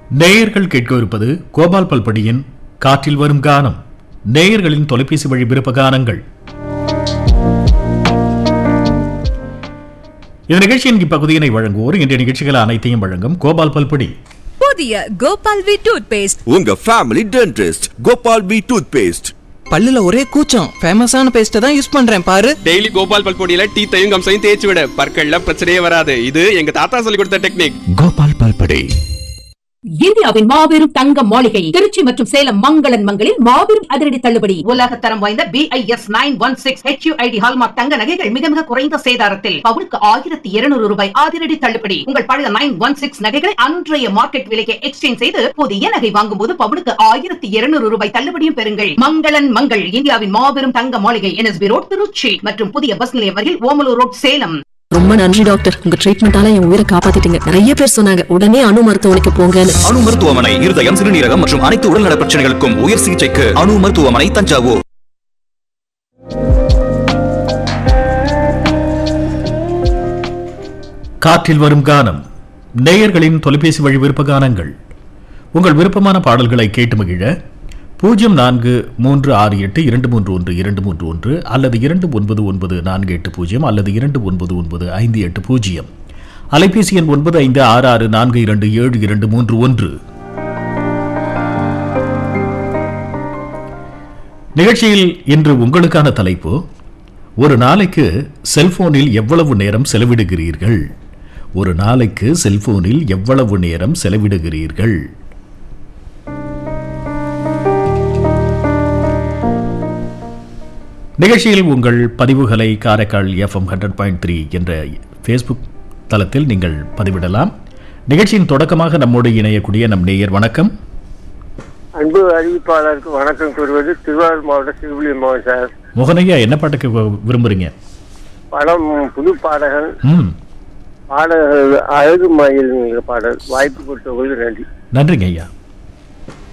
நேயர்கள் கேட்கவிருப்பது கோபால் பல்படியின் காற்றில் வரும் கானம் நேயர்களின் தொலைபேசி வழி விருப்ப கானங்கள் இந்த நிகழ்ச்சியின் இப்பகுதியினை வழங்குவோர் இன்றைய நிகழ்ச்சிகள் அனைத்தையும் வழங்கும் கோபால் பல்படி புதிய கோபால் வி டூத் பேஸ்ட் உங்க family dentist Gopal P toothpaste பல்லுல ஒரே கூச்சம் ஃபேமஸான பேஸ்ட்டை தான் யூஸ் பண்றேன் பாரு டெய்லி கோபால் பல்பொடியில டீத்தையும் கம்சையும் தேய்ச்சி விட பற்கள்ல பிரச்சனையே வராது இது எங்க தாத்தா சொல்லி கொடுத்த டெக்னிக் கோபால் பல்படை இந்தியாவின் மாபெரும் தங்க மாளிகை திருச்சி மற்றும் சேலம் மங்களன் மங்களில் மாபெரும் அதிரடி தள்ளுபடி உலக தரம் வாய்ந்த BIS nine one six HUID hallmark தங்க நகைகள் மிக மிக குறைந்த சேதாரத்தில் பவுனுக்கு ஆயிரத்தி இருநூறு ரூபாய் அதிரடி தள்ளுபடி உங்கள் பழைய நைன் ஒன் சிக்ஸ் நகைகளை அன்றைய மார்க்கெட் விலைக்கு எக்ஸ்சேஞ்ச் செய்து புதிய நகை வாங்கும் போது பவுனுக்கு ஆயிரத்தி இருநூறு ரூபாய் தள்ளுபடியும் பெறுங்கள் மங்களன் மங்கள் இந்தியாவின் மாபெரும் தங்க மாளிகை என்எஸ்பி ரோட் திருச்சி மற்றும் புதிய பஸ் நிலையம் வரையில் ஓமலூர் ரோட் சேலம் ரொம்ப நன்றி டாக்டர் உங்க ட்ரீட்மெண்டால என் உயிரை காப்பாத்திட்டீங்க நிறைய பேர் சொன்னாங்க உடனே அணு மருத்துவமனைக்கு போங்கன்னு அணு மருத்துவமனை இருதயம் சிறுநீரகம் மற்றும் அனைத்து உடல்நல பிரச்சனைகளுக்கும் உயர் சிகிச்சைக்கு அணு மருத்துவமனை தஞ்சாவூர் காற்றில் வரும் கானம் நேயர்களின் தொலைபேசி வழி விருப்ப கானங்கள் உங்கள் விருப்பமான பாடல்களை கேட்டு மகிழ பூஜ்ஜியம் நான்கு மூன்று ஆறு எட்டு இரண்டு மூன்று ஒன்று இரண்டு மூன்று ஒன்று அல்லது இரண்டு ஒன்பது ஒன்பது நான்கு எட்டு பூஜ்ஜியம் அல்லது இரண்டு ஒன்பது ஒன்பது ஐந்து எட்டு பூஜ்ஜியம் அலைபேசி எண் ஒன்பது ஐந்து ஆறு ஆறு நான்கு இரண்டு ஏழு இரண்டு மூன்று ஒன்று நிகழ்ச்சியில் இன்று உங்களுக்கான தலைப்பு ஒரு நாளைக்கு செல்போனில் எவ்வளவு நேரம் செலவிடுகிறீர்கள் ஒரு நாளைக்கு செல்போனில் எவ்வளவு நேரம் செலவிடுகிறீர்கள் நிகழ்ச்சியில் உங்கள் பதிவுகளை Karaikal FM hundred point three என்ற ஃபேஸ்புக் தளத்தில் நீங்கள் பதிவிடலாம் நிகழ்ச்சியின் தொடக்கமாக நம்மோடு இணையக்கூடிய நம் நேயர் வணக்கம் அன்பு அறிவிப்பாளருக்கு வணக்கம் கூறுவது திருவாரூர் மாவட்ட சிறுபுலி மாவட்டம் சார் முகனையா என்ன பாட்டுக்கு வி- விரும்புறீங்க படம் புது பாடகன் ம் பாடகர்கள் அழகு மயில் பாடல் வாய்ப்பு கொடுத்தவங்களுக்கு நன்றி நன்றிங்க ஐயா